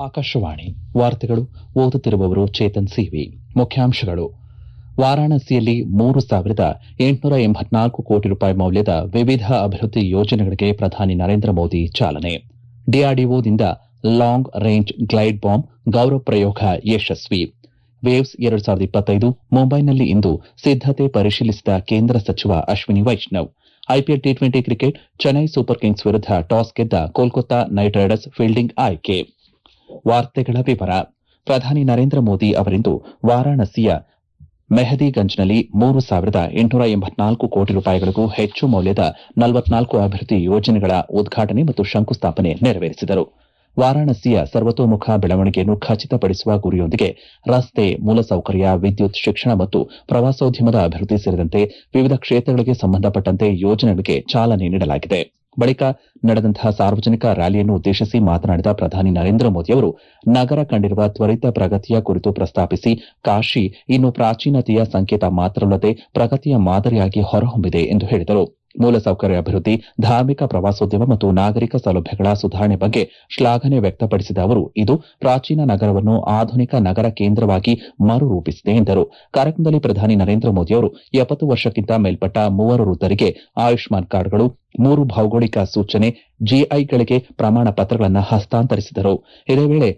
ಆಕಾಶವಾಣಿ ವಾರ್ತೆಗಳು ಓದುತ್ತಿರುವವರು ಚೇತನ್ ಸಿವಿ ಮುಖ್ಯಾಂಶಗಳು ವಾರಾಣಸಿಯಲ್ಲಿ ಮೂರು ಸಾವಿರದ ಎಂಟುನೂರ ಎಂಬತ್ನಾಲ್ಕು ಕೋಟಿ ರೂಪಾಯಿ ಮೌಲ್ಯದ ವಿವಿಧ ಅಭಿವೃದ್ಧಿ ಯೋಜನೆಗಳಿಗೆ ಪ್ರಧಾನಿ ನರೇಂದ್ರ ಮೋದಿ ಚಾಲನೆ ಡಿಆರ್ಡಿಒದಿಂದ long range glide bomb Gaurav ಪ್ರಯೋಗ ಯಶಸ್ವಿ ವೇವ್ಸ್ ಎರಡು ಸಾವಿರದ ಇಪ್ಪತ್ತೈದು ಮುಂಬೈನಲ್ಲಿ ಇಂದು ಸಿದ್ದತೆ ಪರಿಶೀಲಿಸಿದ ಕೇಂದ್ರ ಸಚಿವ Ashwini Vaishnaw IPL T twenty cricket Chennai Super Kings ವಿರುದ್ಧ ಟಾಸ್ ಗೆದ್ದ ಕೋಲ್ಕತಾ ನೈಟ್ ರೈಡರ್ಸ್ ಫೀಲ್ಡಿಂಗ್ ಆಯ್ಕೆ ವಾರ್ತೆಗಳ ವಿವರ ಪ್ರಧಾನಿ ನರೇಂದ್ರ ಮೋದಿ ಅವರಿಂದು ವಾರಾಣಸಿಯ ಮೆಹದಿಗಂಜ್ನಲ್ಲಿ ಮೂರು ಸಾವಿರದ ಎಂಟುನೂರ ಎಂಬತ್ನಾಲ್ಕು ಕೋಟಿ ರೂಪಾಯಿಗಳಿಗೂ ಹೆಚ್ಚು ಮೌಲ್ಯದ ನಲವತ್ನಾಲ್ಕು ಅಭಿವೃದ್ಧಿ ಯೋಜನೆಗಳ ಉದ್ಘಾಟನೆ ಮತ್ತು ಶಂಕುಸ್ಥಾಪನೆ ನೆರವೇರಿಸಿದರು ವಾರಾಣಸಿಯ ಸರ್ವತೋಮುಖ ಬೆಳವಣಿಗೆಯನ್ನು ಖಚಿತಪಡಿಸುವ ಗುರಿಯೊಂದಿಗೆ ರಸ್ತೆ ಮೂಲಸೌಕರ್ಯ ವಿದ್ಯುತ್ ಶಿಕ್ಷಣ ಮತ್ತು ಪ್ರವಾಸೋದ್ಯಮದ ಅಭಿವೃದ್ಧಿ ಸೇರಿದಂತೆ ವಿವಿಧ ಕ್ಷೇತ್ರಗಳಿಗೆ ಸಂಬಂಧಪಟ್ಟಂತೆ ಯೋಜನೆಗಳಿಗೆ ಚಾಲನೆ ನೀಡಲಾಗಿದೆ ಬಳಿಕ ನಡೆದಂತಹ ಸಾರ್ವಜನಿಕ ರ್ಯಾಲಿಯನ್ನು ಉದ್ದೇಶಿಸಿ ಮಾತನಾಡಿದ ಪ್ರಧಾನಿ ನರೇಂದ್ರ ಮೋದಿ ಅವರು ನಗರ ಕಂಡಿರುವ ತ್ವರಿತ ಪ್ರಗತಿಯ ಕುರಿತು ಪ್ರಸ್ತಾಪಿಸಿ ಕಾಶಿ ಇನ್ನು ಪ್ರಾಚೀನತೆಯ ಸಂಕೇತ ಮಾತ್ರವಲ್ಲದೆ ಪ್ರಗತಿಯ ಮಾದರಿಯಾಗಿ ಹೊರಹೊಮ್ಮಿದೆ ಎಂದು ಹೇಳಿದರು ಮೂಲಸೌಕರ್ಯ ಅಭಿವೃದ್ಧಿ ಧಾರ್ಮಿಕ ಪ್ರವಾಸೋದ್ಯಮ ಮತ್ತು ನಾಗರಿಕ ಸೌಲಭ್ಯಗಳ ಸುಧಾರಣೆ ಬಗ್ಗೆ ಶ್ಲಾಘನೆ ವ್ಯಕ್ತಪಡಿಸಿದ ಅವರು ಇದು ಪ್ರಾಚೀನ ನಗರವನ್ನು ಆಧುನಿಕ ನಗರ ಕೇಂದ್ರವಾಗಿ ಮರುರೂಪಿಸಿದೆ ಎಂದರು ಕಾರ್ಯಕ್ರಮದಲ್ಲಿ ಪ್ರಧಾನಿ ನರೇಂದ್ರ ಮೋದಿ ಅವರು ಎಪ್ಪತ್ತು ವರ್ಷಕ್ಕಿಂತ ಮೇಲ್ಪಟ್ಟ ಮೂವರು ವೃದ್ಧರಿಗೆ ಆಯುಷ್ಮಾನ್ ಕಾರ್ಡ್ಗಳು ಮೂರು ಭೌಗೋಳಿಕ ಸೂಚನೆ ಜಿಐಗಳಿಗೆ ಪ್ರಮಾಣ ಪತ್ರಗಳನ್ನು ಹಸ್ತಾಂತರಿಸಿದರು ಇದೇ ವೇಳೆ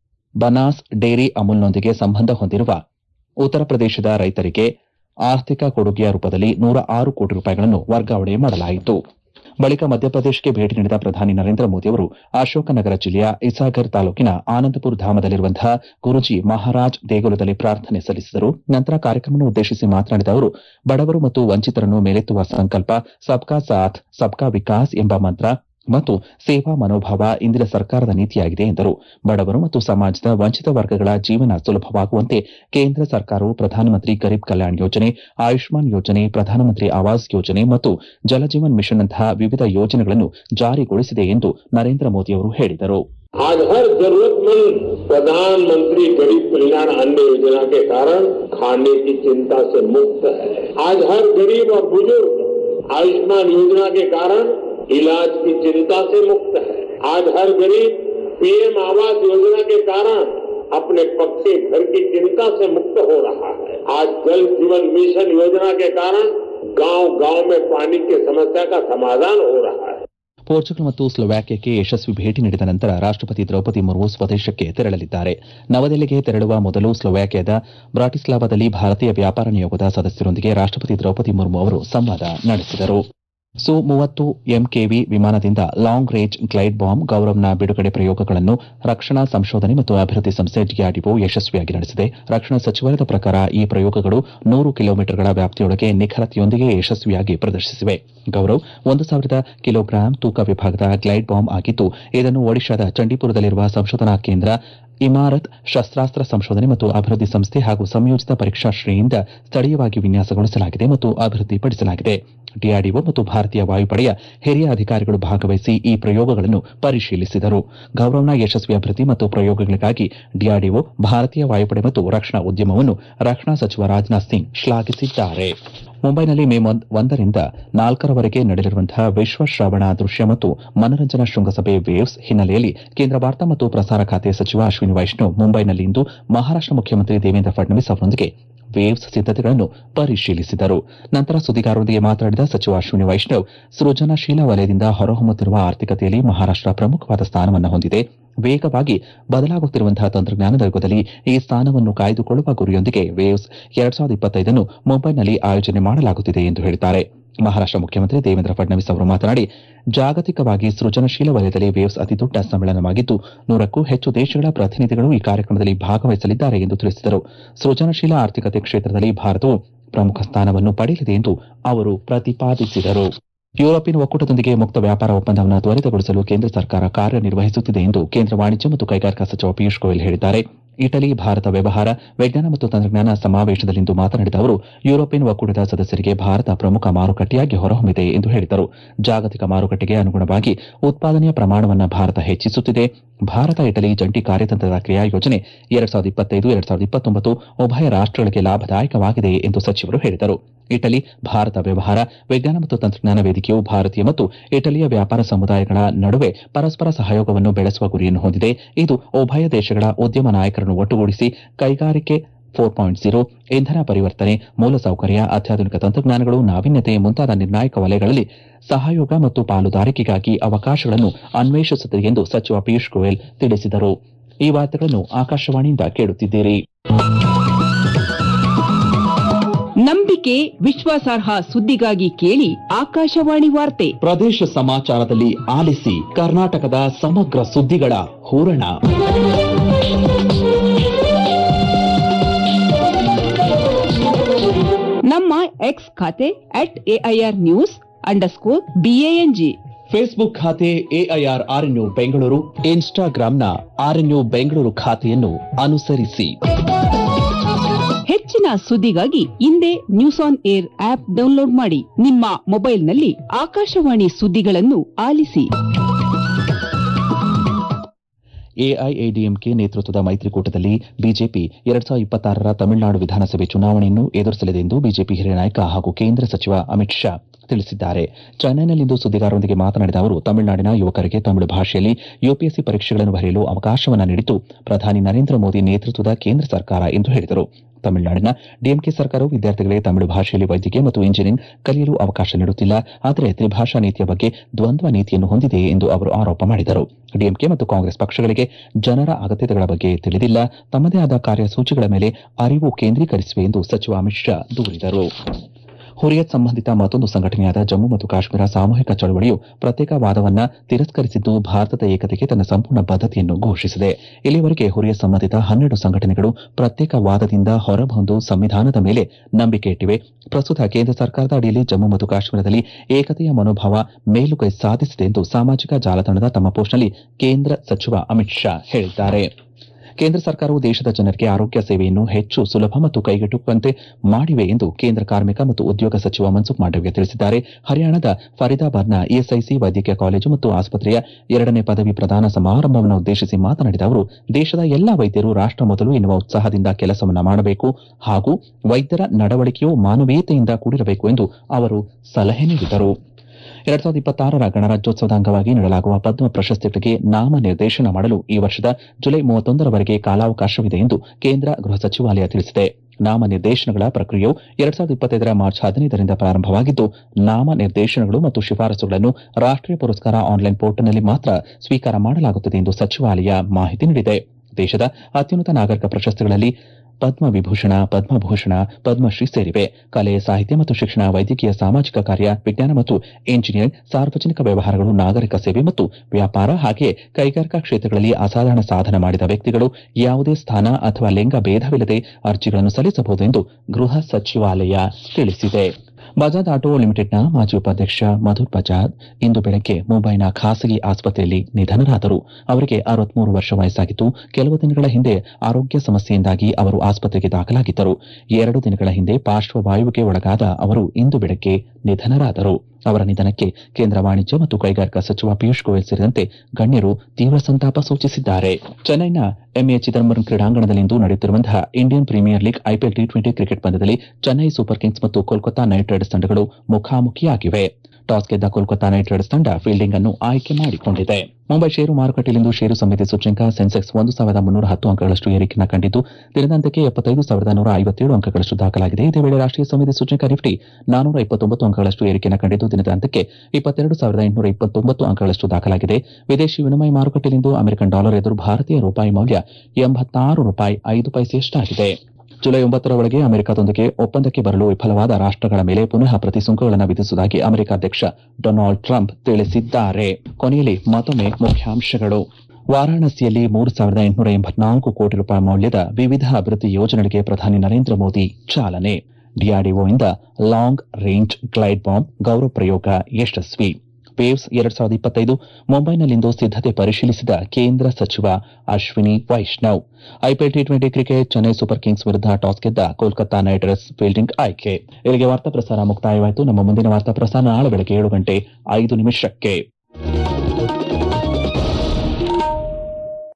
ಬನಾಸ್ ಡೇರಿ ಅಮೂಲ್ನೊಂದಿಗೆ ಸಂಬಂಧ ಹೊಂದಿರುವ ಉತ್ತರ ಪ್ರದೇಶದ ರೈತರಿಗೆ ಆರ್ಥಿಕ ಕೊಡುಗೆಯ ರೂಪದಲ್ಲಿ ನೂರ ಆರು ಕೋಟಿ ರೂಪಾಯಿಗಳನ್ನು ವರ್ಗಾವಣೆ ಮಾಡಲಾಯಿತು ಬಳಿಕ ಮಧ್ಯಪ್ರದೇಶಕ್ಕೆ ಭೇಟಿ ನೀಡಿದ ಪ್ರಧಾನಿ ನರೇಂದ್ರ ಮೋದಿ ಅವರು ಅಶೋಕನಗರ ಜಿಲ್ಲೆಯ ಇಸಾಗರ್ ತಾಲೂಕಿನ ಆನಂದಪುರ ಧಾಮದಲ್ಲಿರುವಂತಹ ಗುರುಜಿ ಮಹಾರಾಜ್ ದೇಗುಲದಲ್ಲಿ ಪ್ರಾರ್ಥನೆ ಸಲ್ಲಿಸಿದರು ನಂತರ ಕಾರ್ಯಕ್ರಮವನ್ನು ಉದ್ದೇಶಿಸಿ ಮಾತನಾಡಿದ ಅವರು ಬಡವರು ಮತ್ತು ವಂಚಿತರನ್ನು ಮೇಲೆತ್ತುವ ಸಂಕಲ್ಪ ಸಬ್ಕಾ ಸಾಥ್ ಸಬ್ಕಾ ವಿಕಾಸ್ ಎಂಬ ಮಂತ್ರ ಮತ್ತು ಸೇವಾ ಮನೋಭಾವ ಇಂದಿನ ಸರ್ಕಾರದ ನೀತಿಯಾಗಿದೆ ಎಂದರು ಬಡವರು ಮತ್ತು ಸಮಾಜದ ವಂಚಿತ ವರ್ಗಗಳ ಜೀವನ ಸುಲಭವಾಗುವಂತೆ ಕೇಂದ್ರ ಸರ್ಕಾರವು ಪ್ರಧಾನಮಂತ್ರಿ ಗರೀಬ್ ಕಲ್ಯಾಣ್ ಯೋಜನೆ ಆಯುಷ್ಮಾನ್ ಯೋಜನೆ ಪ್ರಧಾನಮಂತ್ರಿ ಆವಾಸ್ ಯೋಜನೆ ಮತ್ತು ಜಲಜೀವನ್ ಮಿಷನ್ನಂತಹ ವಿವಿಧ ಯೋಜನೆಗಳನ್ನು ಜಾರಿಗೊಳಿಸಿದೆ ಎಂದು ನರೇಂದ್ರ ಮೋದಿ ಅವರು ಹೇಳಿದರು आज हर जरूरतमंद प्रधानमंत्री गरीब कल्याण अन्न योजना के कारण खाने की चिंता से मुक्त है आज हर गरीब और बुजुर्ग आयुष्मान योजना के कारण इलाज की चिंता से मुक्त है आज हर गरीब पीएम आवास योजना के कारण अपने पक्के घर की चिंता से मुक्त हो रहा है आज जल जीवन मिशन योजना के कारण गांव गांव में पानी की समस्या का समाधान हो रहा है ಪೋರ್ಚುಗಲ್ ಮತ್ತು ಸ್ಲೋವಾಕಿಯಾಕ್ಕೆ ಯಶಸ್ವಿ ಭೇಟಿ ನೀಡಿದ ನಂತರ ರಾಷ್ಟಪತಿ ದ್ರೌಪದಿ ಮುರ್ಮು ಸ್ವದೇಶಕ್ಕೆ ತೆರಳಲಿದ್ದಾರೆ ನವದೆಹಲಿಗೆ ತೆರಳುವ ಮೊದಲು ಸ್ಲೋವಾಕಿಯಾದ ಬ್ರಾಟಿಸ್ಲಾವಾದಲ್ಲಿ ಭಾರತೀಯ ವ್ಯಾಪಾರ ನಿಯೋಗದ ಸದಸ್ಯರೊಂದಿಗೆ ರಾಷ್ಟಪತಿ ದ್ರೌಪದಿ ಮುರ್ಮು ಅವರು ಸಂವಾದ ನಡೆಸಿದರು ಸು ಮೂವತ್ತು ಎಂಕೆವಿ ವಿಮಾನದಿಂದ ಲಾಂಗ್ ರೇಂಜ್ ಗ್ಲೈಡ್ ಬಾಂಬ್ ಗೌರವ್ನ ಬಿಡುಗಡೆ ಪ್ರಯೋಗಗಳನ್ನು ರಕ್ಷಣಾ ಸಂಶೋಧನೆ ಮತ್ತು ಅಭಿವೃದ್ಧಿ ಸಂಸ್ಥೆ ಡಿಆರ್ಡಿಒ ಯಶಸ್ವಿಯಾಗಿ ನಡೆಸಿದೆ ರಕ್ಷಣಾ ಸಚಿವಾಲಯದ ಪ್ರಕಾರ ಈ ಪ್ರಯೋಗಗಳು ನೂರು ಕಿಲೋಮೀಟರ್ಗಳ ವ್ಯಾಪ್ತಿಯೊಳಗೆ ನಿಖರತೆಯೊಂದಿಗೆ ಯಶಸ್ವಿಯಾಗಿ ಪ್ರದರ್ಶಿಸಿವೆ ಗೌರವ್ ಒಂದು ಸಾವಿರದ ಕಿಲೋಗ್ರಾಂ ತೂಕ ವಿಭಾಗದ ಗ್ಲೈಡ್ ಬಾಂಬ್ ಆಗಿದ್ದು ಇದನ್ನು ಒಡಿಶಾದ ಚಂಡೀಪುರದಲ್ಲಿರುವ ಸಂಶೋಧನಾ ಕೇಂದ್ರ ಇಮಾರತ್ ಶಸ್ತ್ರಾಸ್ತ್ರ ಸಂಶೋಧನೆ ಮತ್ತು ಅಭಿವೃದ್ಧಿ ಸಂಸ್ಥೆ ಹಾಗೂ ಸಂಯೋಜಿತ ಪರೀಕ್ಷಾ ಶ್ರೇಣಿಯಿಂದ ಸ್ಥಳೀಯವಾಗಿ ವಿನ್ಯಾಸಗೊಳಿಸಲಾಗಿದೆ ಮತ್ತು ಅಭಿವೃದ್ಧಿಪಡಿಸಲಾಗಿದೆ ಡಿಆರ್ಡಿಒ ಮತ್ತು ಭಾರತೀಯ ವಾಯುಪಡೆಯ ಹಿರಿಯ ಅಧಿಕಾರಿಗಳು ಭಾಗವಹಿಸಿ ಈ ಪ್ರಯೋಗಗಳನ್ನು ಪರಿಶೀಲಿಸಿದರು ಗೌರವ್ನ ಯಶಸ್ವಿ ಅಭಿವೃದ್ಧಿ ಮತ್ತು ಪ್ರಯೋಗಗಳಿಗಾಗಿ ಡಿಆರ್ಡಿಒ ಭಾರತೀಯ ವಾಯುಪಡೆ ಮತ್ತು ರಕ್ಷಣಾ ಉದ್ಯಮವನ್ನು ರಕ್ಷಣಾ ಸಚಿವ ರಾಜನಾಥ್ ಸಿಂಗ್ ಶ್ಲಾಘಿಸಿದ್ದಾರೆ ಮುಂಬೈನಲ್ಲಿ ಮೇ ಒಂದರಿಂದ ನಾಲ್ಕರವರೆಗೆ ನಡೆಯಲಿರುವಂತಹ ವಿಶ್ವ ಶ್ರವಣ ದೃಶ್ಯ ಮತ್ತು ಮನರಂಜನಾ ಶೃಂಗಸಭೆ ವೇವ್ಸ್ ಹಿನ್ನೆಲೆಯಲ್ಲಿ ಕೇಂದ್ರ ವಾರ್ತಾ ಮತ್ತು ಪ್ರಸಾರ ಖಾತೆ ಸಚಿವ ಅಶ್ವಿನಿ ವೈಷ್ಣವ್ ಮುಂಬೈನಲ್ಲಿಂದು ಮಹಾರಾಷ್ಟ ಮುಖ್ಯಮಂತ್ರಿ ದೇವೇಂದ್ರ ಫಡ್ನವೀಸ್ ಅವರೊಂದಿಗೆ ವೇವ್ಸ್ ಸಿದ್ದತೆಗಳನ್ನು ಪರಿಶೀಲಿಸಿದರು ನಂತರ ಸುದ್ದಿಗಾರರೊಂದಿಗೆ ಮಾತನಾಡಿದ ಸಚಿವ ಅಶ್ವಿನಿ ವೈಷ್ಣವ್ ಸೃಜನಶೀಲ ವಲಯದಿಂದ ಹೊರಹೊಮ್ಮುತ್ತಿರುವ ಆರ್ಥಿಕತೆಯಲ್ಲಿ ಮಹಾರಾಷ್ಟ ಪ್ರಮುಖವಾದ ಸ್ಥಾನವನ್ನು ಹೊಂದಿದೆ ವೇಗವಾಗಿ ಬದಲಾಗುತ್ತಿರುವಂತಹ ತಂತ್ರಜ್ಞಾನದ ಯುಗದಲ್ಲಿ ಈ ಸ್ಥಾನವನ್ನು ಕಾಯ್ದುಕೊಳ್ಳುವ ಗುರಿಯೊಂದಿಗೆ ವೇವ್ಸ್ ಎರಡ್ ಸಾವಿರದ ಇಪ್ಪತ್ತೈದನ್ನು ಮುಂಬೈನಲ್ಲಿ ಆಯೋಜನೆ ಮಾಡಲಾಗುತ್ತಿದೆ ಎಂದು ಹೇಳಿದ್ದಾರೆ ಮಹಾರಾಷ್ಟ ಮುಖ್ಯಮಂತ್ರಿ ದೇವೇಂದ್ರ ಫಡ್ನವೀಸ್ ಅವರು ಮಾತನಾಡಿ ಜಾಗತಿಕವಾಗಿ ಸೃಜನಶೀಲ ವಲಯದಲ್ಲಿ ವೇವ್ಸ್ ಅತಿದೊಡ್ಡ ಸಮ್ಮೇಳನವಾಗಿದ್ದು ನೂರಕ್ಕೂ ಹೆಚ್ಚು ದೇಶಗಳ ಪ್ರತಿನಿಧಿಗಳು ಈ ಕಾರ್ಯಕ್ರಮದಲ್ಲಿ ಭಾಗವಹಿಸಲಿದ್ದಾರೆ ಎಂದು ತಿಳಿಸಿದರು ಸೃಜನಶೀಲ ಆರ್ಥಿಕತೆ ಕ್ಷೇತ್ರದಲ್ಲಿ ಭಾರತವು ಪ್ರಮುಖ ಸ್ಥಾನವನ್ನು ಪಡೆಯಲಿದೆ ಎಂದು ಅವರು ಪ್ರತಿಪಾದಿಸಿದರು ಯುರೋಪಿಯನ್ ಒಕ್ಕೂಟದೊಂದಿಗೆ ಮುಕ್ತ ವ್ಯಾಪಾರ ಒಪ್ಪಂದವನ್ನು ತ್ವರಿತಗೊಳಿಸಲು ಕೇಂದ್ರ ಸರ್ಕಾರ ಕಾರ್ಯನಿರ್ವಹಿಸುತ್ತಿದೆ ಎಂದು ಕೇಂದ್ರ ವಾಣಿಜ್ಯ ಮತ್ತು ಕೈಗಾರಿಕಾ ಸಚಿವ ಪಿಯೂಷ್ ಗೋಯಲ್ ಹೇಳಿದ್ದಾರೆ ಇಟಲಿ ಭಾರತ ವ್ಯವಹಾರ ವಿಜ್ಞಾನ ಮತ್ತು ತಂತ್ರಜ್ಞಾನ ಸಮಾವೇಶದಲ್ಲಿಂದು ಮಾತನಾಡಿದ ಅವರು ಯುರೋಪಿಯನ್ ಒಕ್ಕೂಟದ ಸದಸ್ಯರಿಗೆ ಭಾರತ ಪ್ರಮುಖ ಮಾರುಕಟ್ಟೆಯಾಗಿ ಹೊರಹೊಮ್ಮಿದೆ ಎಂದು ಹೇಳಿದರು ಜಾಗತಿಕ ಮಾರುಕಟ್ಟೆಗೆ ಅನುಗುಣವಾಗಿ ಉತ್ಪಾದನೆಯ ಪ್ರಮಾಣವನ್ನು ಭಾರತ ಹೆಚ್ಚಿಸುತ್ತಿದೆ ಭಾರತ ಇಟಲಿ ಜಂಟಿ ಕಾರ್ಯತಂತ್ರದ ಕ್ರಿಯಾ ಯೋಜನೆ ಎರಡ್ ಸಾವಿರದ ಇಪ್ಪತ್ತೈದು ಎರಡ್ ಸಾವಿರದ ಇಪ್ಪತ್ತೊಂಬತ್ತು ಉಭಯ ರಾಷ್ಟಗಳಿಗೆ ಲಾಭದಾಯಕವಾಗಿದೆ ಎಂದು ಸಚಿವರು ಹೇಳಿದರು ಇಟಲಿ ಭಾರತ ವ್ಯವಹಾರ ವಿಜ್ಞಾನ ಮತ್ತು ತಂತ್ರಜ್ಞಾನ ವೇದಿಕೆಯು ಭಾರತೀಯ ಮತ್ತು ಇಟಲಿಯ ವ್ಯಾಪಾರ ಸಮುದಾಯಗಳ ನಡುವೆ ಪರಸ್ಪರ ಸಹಯೋಗವನ್ನು ಬೆಳೆಸುವ ಗುರಿಯನ್ನು ಹೊಂದಿದೆ ಇದು ಉಭಯ ದೇಶಗಳ ಉದ್ಯಮ ನಾಯಕರನ್ನು ಒಟ್ಟುಗೂಡಿಸಿ ಕೈಗಾರಿಕೆ ಫೋರ್ ಪಾಯಿಂಟ್ ಜೀರೋ ಇಂಧನ ಪರಿವರ್ತನೆ ಮೂಲಸೌಕರ್ಯ ಅತ್ಯಾಧುನಿಕ ತಂತ್ರಜ್ಞಾನಗಳು ನಾವೀನ್ಯತೆ ಮುಂತಾದ ನಿರ್ಣಾಯಕ ವಲಯಗಳಲ್ಲಿ ಸಹಯೋಗ ಮತ್ತು ಪಾಲುದಾರಿಕೆಗಾಗಿ ಅವಕಾಶಗಳನ್ನು ಅನ್ವೇಷಿಸುತ್ತದೆ ಎಂದು ಸಚಿವ ಪಿಯೂಷ್ ಗೋಯಲ್ ತಿಳಿಸಿದರು ಈ ವಾರ್ತೆಗಳನ್ನು ಆಕಾಶವಾಣಿಯಿಂದ ಕೇಳುತ್ತಿದ್ದೀರಿ ನಂಬಿಕೆ ವಿಶ್ವಾಸಾರ್ಹ ಸುದ್ದಿಗಾಗಿ ಕೇಳಿ ಆಕಾಶವಾಣಿ ವಾರ್ತೆ ಪ್ರದೇಶ ಸಮಾಚಾರದಲ್ಲಿ ಆಲಿಸಿ ಕರ್ನಾಟಕದ ಸಮಗ್ರ ಸುದ್ದಿಗಳ ಹೂರಣ ನಮ್ಮ ಎಕ್ಸ್ ಖಾತೆ at AIR news underscore BANG Facebook ಖಾತೆ ಎಐಆರ್ ಆರ್ಎನ್ಯು ಬೆಂಗಳೂರು ಇನ್ಸ್ಟಾಗ್ರಾಂನ ಆರ್ಎನ್ಯು ಬೆಂಗಳೂರು ಖಾತೆಯನ್ನು ಅನುಸರಿಸಿ ಹೆಚ್ಚಿನ ಸುದ್ದಿಗಾಗಿ ಹಿಂದೆ news on air app download ಮಾಡಿ ನಿಮ್ಮ ಮೊಬೈಲ್ನಲ್ಲಿ ಆಕಾಶವಾಣಿ ಸುದ್ದಿಗಳನ್ನು ಆಲಿಸಿ ಎಐಎಡಿಎಂಕೆ ನೇತೃತ್ವದ ಮೈತ್ರಿಕೂಟದಲ್ಲಿ ಬಿಜೆಪಿ ಎರಡ್ ಸಾವಿರದ ಇಪ್ಪತ್ತಾರರ ತಮಿಳುನಾಡು ವಿಧಾನಸಭೆ ಚುನಾವಣೆಯನ್ನು ಎದುರಿಸಲಿದೆ ಎಂದು ಬಿಜೆಪಿ ಹಿರಿಯ ನಾಯಕ ಹಾಗೂ ಕೇಂದ್ರ ಸಚಿವ ಅಮಿತ್ ಶಾ ತಿಳಿಸಿದ್ದಾರೆ ಚೆನ್ನೈನಲ್ಲಿಂದು ಸುದ್ದಿಗಾರರೊಂದಿಗೆ ಮಾತನಾಡಿದ ಅವರು ತಮಿಳುನಾಡಿನ ಯುವಕರಿಗೆ ತಮಿಳು ಭಾಷೆಯಲ್ಲಿ ಯುಪಿಎಸ್ಸಿ ಪರೀಕ್ಷೆಗಳನ್ನು ಬರೆಯಲು ಅವಕಾಶವನ್ನು ನೀಡಿದ್ದು ಪ್ರಧಾನಿ ನರೇಂದ್ರ ಮೋದಿ ನೇತೃತ್ವದ ಕೇಂದ್ರ ಸರ್ಕಾರ ಎಂದು ಹೇಳಿದರು ತಮಿಳುನಾಡಿನ ಡಿಎಂಕೆ ಸರ್ಕಾರವು ವಿದ್ಯಾರ್ಥಿಗಳಿಗೆ ತಮಿಳು ಭಾಷೆಯಲ್ಲಿ ವೈದ್ಯಕೀಯ ಮತ್ತು ಇಂಜಿನಿಯರಿಂಗ್ ಕಲಿಯಲು ಅವಕಾಶ ನೀಡುತ್ತಿಲ್ಲ ಆದರೆ ತ್ರಿಭಾಷಾ ನೀತಿಯ ಬಗ್ಗೆ ದ್ವಂದ್ವ ನೀತಿಯನ್ನು ಹೊಂದಿದೆ ಎಂದು ಅವರು ಆರೋಪ ಮಾಡಿದರು ಡಿಎಂಕೆ ಮತ್ತು ಕಾಂಗ್ರೆಸ್ ಪಕ್ಷಗಳಿಗೆ ಜನರ ಅಗತ್ಯತೆಗಳ ಬಗ್ಗೆ ತಿಳಿದಿಲ್ಲ ತಮ್ಮದೇ ಆದ ಕಾರ್ಯಸೂಚಿಗಳ ಮೇಲೆ ಅರಿವು ಕೇಂದ್ರೀಕರಿಸಿವೆ ಎಂದು ಸಚಿವ ಅಮಿತ್ ಶಾ ದೂರಿದರು ಹುರಿಯತ್ ಸಂಬಂಧಿತ ಮತ್ತೊಂದು ಸಂಘಟನೆಯಾದ ಜಮ್ಮು ಮತ್ತು ಕಾಶ್ಮೀರ ಸಾಮೂಹಿಕ ಚಳವಳಿಯು ಪ್ರತ್ಯೇಕವಾದವನ್ನ ತಿರಸ್ಕರಿಸಿದ್ದು ಭಾರತದ ಏಕತೆಗೆ ತನ್ನ ಸಂಪೂರ್ಣ ಬದ್ಧತೆಯನ್ನು ಘೋಷಿಸಿದೆ ಇಲ್ಲಿವರೆಗೆ ಹುರಿಯತ್ ಸಂಬಂಧಿತ ಹನ್ನೆರಡು ಸಂಘಟನೆಗಳು ಪ್ರತ್ಯೇಕವಾದದಿಂದ ಹೊರಬಂದು ಸಂವಿಧಾನದ ಮೇಲೆ ನಂಬಿಕೆ ಇಟ್ಟಿವೆ ಪ್ರಸ್ತುತ ಕೇಂದ್ರ ಸರ್ಕಾರದ ಅಡಿಯಲ್ಲಿ ಜಮ್ಮು ಮತ್ತು ಕಾಶ್ಮೀರದಲ್ಲಿ ಏಕತೆಯ ಮನೋಭಾವ ಮೇಲುಗೈ ಸಾಧಿಸಿದೆ ಎಂದು ಸಾಮಾಜಿಕ ಜಾಲತಾಣದ ತಮ್ಮ ಪೋಸ್ಟ್ನಲ್ಲಿ ಕೇಂದ್ರ ಸಚಿವ ಅಮಿತ್ ಶಾ ಹೇಳಿದ್ದಾರೆ ಕೇಂದ್ರ ಸರ್ಕಾರವು ದೇಶದ ಜನರಿಗೆ ಆರೋಗ್ಯ ಸೇವೆಯನ್ನು ಹೆಚ್ಚು ಸುಲಭ ಮತ್ತು ಕೈಗೆಟುಕುವಂತೆ ಮಾಡಿವೆ ಎಂದು ಕೇಂದ್ರ ಕಾರ್ಮಿಕ ಮತ್ತು ಉದ್ಯೋಗ ಸಚಿವ ಮನ್ಸುಖ್ ಮಾಂಡವ್ಯ ತಿಳಿಸಿದ್ದಾರೆ ಹರಿಯಾಣದ ಫರೀದಾಬಾದ್ನ ಇಎಸ್ಐಸಿ ವೈದ್ಯಕೀಯ ಕಾಲೇಜು ಮತ್ತು ಆಸ್ಪತ್ರೆಯ ಎರಡನೇ ಪದವಿ ಪ್ರದಾನ ಸಮಾರಂಭವನ್ನು ಉದ್ದೇಶಿಸಿ ಮಾತನಾಡಿದ ಅವರು ದೇಶದ ಎಲ್ಲಾ ವೈದ್ಯರು ರಾಷ್ಟ ಮೊದಲು ಎನ್ನುವ ಉತ್ಸಾಹದಿಂದ ಕೆಲಸವನ್ನು ಮಾಡಬೇಕು ಹಾಗೂ ವೈದ್ಯರ ನಡವಳಿಕೆಯು ಮಾನವೀಯತೆಯಿಂದ ಕೂಡಿರಬೇಕು ಎಂದು ಅವರು ಸಲಹೆ ನೀಡಿದರು ಎರಡ್ ಸಾವಿರದ ಇಪ್ಪತ್ತಾರರ ಗಣರಾಜ್ಯೋತ್ಸವದ ಅಂಗವಾಗಿ ನೀಡಲಾಗುವ ಪದ್ಮ ಪ್ರಶಸ್ತಿಗಳಿಗೆ ನಾಮ ನಿರ್ದೇಶನ ಮಾಡಲು ಈ ವರ್ಷದ ಜುಲೈ ಮೂವತ್ತೊಂದರವರೆಗೆ ಕಾಲಾವಕಾಶವಿದೆ ಎಂದು ಕೇಂದ್ರ ಗೃಹ ಸಚಿವಾಲಯ ತಿಳಿಸಿದೆ ನಾಮ ನಿರ್ದೇಶನಗಳ ಪ್ರಕ್ರಿಯೆಯು ಎರಡ್ ಸಾವಿರದ ಇಪ್ಪತ್ತೈದರ ಮಾರ್ಚ್ ಹದಿನೈದರಿಂದ ಪ್ರಾರಂಭವಾಗಿದ್ದು ನಾಮ ನಿರ್ದೇಶನಗಳು ಮತ್ತು ಶಿಫಾರಸುಗಳನ್ನು ರಾಷ್ಟೀಯ ಪುರಸ್ಕಾರ ಆನ್ಲೈನ್ ಪೋರ್ಟಲ್ನಲ್ಲಿ ಮಾತ್ರ ಸ್ವೀಕಾರ ಮಾಡಲಾಗುತ್ತದೆ ಎಂದು ಸಚಿವಾಲಯ ಮಾಹಿತಿ ನೀಡಿದೆ ದೇಶದ ಅತ್ಯುನ್ನತ ನಾಗರಿಕ ಪ್ರಶಸ್ತಿಗಳಲ್ಲಿ ಪದ್ಮವಿಭೂಷಣ ಪದ್ಮಭೂಷಣ ಪದ್ಮಶ್ರೀ ಸೇರಿವೆ ಕಲೆ ಸಾಹಿತ್ಯ ಮತ್ತು ಶಿಕ್ಷಣ ವೈದ್ಯಕೀಯ ಸಾಮಾಜಿಕ ಕಾರ್ಯ ವಿಜ್ಞಾನ ಮತ್ತು ಇಂಜಿನಿಯರಿಂಗ್ ಸಾರ್ವಜನಿಕ ವ್ಯವಹಾರಗಳು ನಾಗರಿಕ ಸೇವೆ ಮತ್ತು ವ್ಯಾಪಾರ ಹಾಗೆಯೇ ಕೈಗಾರಿಕಾ ಕ್ಷೇತ್ರಗಳಲ್ಲಿ ಅಸಾಧಾರಣ ಸಾಧನೆ ಮಾಡಿದ ವ್ಯಕ್ತಿಗಳು ಯಾವುದೇ ಸ್ಥಾನ ಅಥವಾ ಲಿಂಗ ಭೇದವಿಲ್ಲದೆ ಅರ್ಜಿಗಳನ್ನು ಸಲ್ಲಿಸಬಹುದು ಎಂದು ಗೃಹ ಸಚಿವಾಲಯ ತಿಳಿಸಿದೆ ಬಜಾಜ್ ಆಟೋ ಲಿಮಿಟೆಡ್ನ ಮಾಜಿ ಉಪಾಧ್ಯಕ್ಷ ಮಧುರ್ ಬಜಾಜ್ ಇಂದು ಬೆಳಗ್ಗೆ ಮುಂಬೈನ ಖಾಸಗಿ ಆಸ್ಪತ್ರೆಯಲ್ಲಿ ನಿಧನರಾದರು ಅವರಿಗೆ ಅರವತ್ಮೂರು ವರ್ಷ ವಯಸ್ಸಾಗಿದ್ದು ಕೆಲವು ದಿನಗಳ ಹಿಂದೆ ಆರೋಗ್ಯ ಸಮಸ್ಯೆಯಿಂದಾಗಿ ಅವರು ಆಸ್ಪತ್ರೆಗೆ ದಾಖಲಾಗಿದ್ದರು ಎರಡು ದಿನಗಳ ಹಿಂದೆ ಪಾರ್ಶ್ವವಾಯುವಿಗೆ ಒಳಗಾದ ಅವರು ಇಂದು ಬೆಳಗ್ಗೆ ನಿಧನರಾದರು ಅವರ ನಿಧನಕ್ಕೆ ಕೇಂದ್ರ ವಾಣಿಜ್ಯ ಮತ್ತು ಕೈಗಾರಿಕಾ ಸಚಿವ ಪಿಯೂಷ್ ಗೋಯಲ್ ಸೇರಿದಂತೆ ಗಣ್ಯರು ತೀವ್ರ ಸಂತಾಪ ಸೂಚಿಸಿದ್ದಾರೆ ಚೆನ್ನೈನ ಎಂಎ ಚಿದಂಬರಂ ಕ್ರೀಡಾಂಗಣದಲ್ಲಿಂದು ನಡೆಯುತ್ತಿರುವಂತಹ Indian Premier League IPL T twenty cricket ಪಂದ್ಯದಲ್ಲಿ ಚೆನ್ನೈ ಸೂಪರ್ ಕಿಂಗ್ಸ್ ಮತ್ತು ಕೋಲ್ಕತಾ ನೈಟ್ ರೈಡರ್ಸ್ ತಂಡಗಳು ಮುಖಾಮುಖಿಯಾಗಿವೆ ಟಾಸ್ ಗೆದ್ದ ಕೋಲ್ಕತಾ ನೈಟ್ ರೈಡರ್ಸ್ ತಂಡ ಫೀಲ್ಡಿಂಗ್ ಅನ್ನು ಆಯ್ಕೆ ಮಾಡಿಕೊಂಡಿದೆ ಮುಂಬೈ ಷೇರು ಮಾರುಕಟ್ಟೆಯಲ್ಲಿಂದು ಷೇರು ಸಮಿತಿ ಸೂಚ್ಯಂಕ ಸೆನ್ಸೆಕ್ಸ್ ಒಂದು ಸಾವಿರದ ಮುನ್ನೂರ ಹತ್ತು ಅಂಕಗಳಷ್ಟು ಏರಿಕೆಯನ್ನು ಕಂಡಿದ್ದು ದಿನದಂತಕ್ಕೆ ಎಪ್ಪತ್ತೈದು ಸಾವಿರದ ನೂರ ಐವತ್ತೇಳು ಅಂಕಗಳಷ್ಟು ದಾಖಲಾಗಿದೆ ಇದೇ ವೇಳೆ ರಾಷ್ಟೀಯ ಸಮಿತಿ ಸೂಚ್ಯಂಕ ನಿಫ್ಟಿ ನಾನೂರ ಇಪ್ಪತ್ತೊಂಬತ್ತು ಅಂಕಗಳಷ್ಟು ಏರಿಕೆಯನ್ನು ಕಂಡಿದ್ದು ದಿನದಂತಕ್ಕೆ ಇಪ್ಪತ್ತೆರಡು ಸಾವಿರದ ಎಂಟುನೂರ ಇಪ್ಪತ್ತೊಂಬತ್ತು ಅಂಕಗಳಷ್ಟು ದಾಖಲಾಗಿದೆ ವಿದೇಶಿ ವಿನಿಮಯ ಮಾರುಕಟ್ಟೆಯಲ್ಲಿಂದು ಅಮೆರಿಕನ್ ಡಾಲರ್ ಎದುರು ಭಾರತೀಯ ರೂಪಾಯಿ ಮೌಲ್ಯ ಎಂಬತ್ತಾರು ರೂಪಾಯಿ ಐದು ಪೈಸೆಯಷ್ಟಾಗಿದೆ ಜುಲೈ ಒಂಬತ್ತರ ಒಳಗೆ ಅಮೆರಿಕದೊಂದಿಗೆ ಒಪ್ಪಂದಕ್ಕೆ ಬರಲು ವಿಫಲವಾದ ರಾಷ್ಟಗಳ ಮೇಲೆ ಪುನಃ ಪ್ರತಿ ಸುಂಕಗಳನ್ನು ವಿಧಿಸುವುದಾಗಿ ಅಮೆರಿಕ ಅಧ್ಯಕ್ಷ ಡೊನಾಲ್ಡ್ ಟ್ರಂಪ್ ತಿಳಿಸಿದ್ದಾರೆ ಕೊನೆಯಲ್ಲಿ ಮತ್ತೊಮ್ಮೆ ಮುಖ್ಯಾಂಶಗಳು ವಾರಾಣಸಿಯಲ್ಲಿ ಮೂರು ಸಾವಿರದ ಎಂಟುನೂರ ಎಂಬತ್ನಾಲ್ಕು ಕೋಟಿ ರೂಪಾಯಿ ಮೌಲ್ಯದ ವಿವಿಧ ಅಭಿವೃದ್ಧಿ ಯೋಜನೆಗಳಿಗೆ ಪ್ರಧಾನಿ ನರೇಂದ್ರ ಮೋದಿ ಚಾಲನೆ ಡಿಆರ್ಡಿಒಯಿಂದ long range glide bomb Gaurav ಪ್ರಯೋಗ ಯಶಸ್ವಿ ವೇವ್ಸ್ ಎರಡ್ ಸಾವಿರದ ಇಪ್ಪತ್ತೈದು ಮುಂಬೈನಲ್ಲಿಂದು ಸಿದ್ದತೆ ಪರಿಶೀಲಿಸಿದ ಕೇಂದ್ರ ಸಚಿವ Ashwini Vaishnaw IPL T twenty cricket Chennai Super Kings ವಿರುದ್ಧ ಟಾಸ್ ಗೆದ್ದ ಕೋಲ್ಕತಾ ನೈಟ್ ರೈಡರ್ಸ್ ಫೀಲ್ಡಿಂಗ್ ಆಯ್ಕೆ ಇಲ್ಲಿಗೆ ವಾರ್ತಾ ಪ್ರಸಾರ ಮುಕ್ತಾಯವಾಯಿತು ನಮ್ಮ ಮುಂದಿನ ವಾರ್ತಾ ಪ್ರಸಾರ ನಾಳೆ ಬೆಳಗ್ಗೆ ಏಳು ಗಂಟೆ ಐದು ನಿಮಿಷಕ್ಕೆ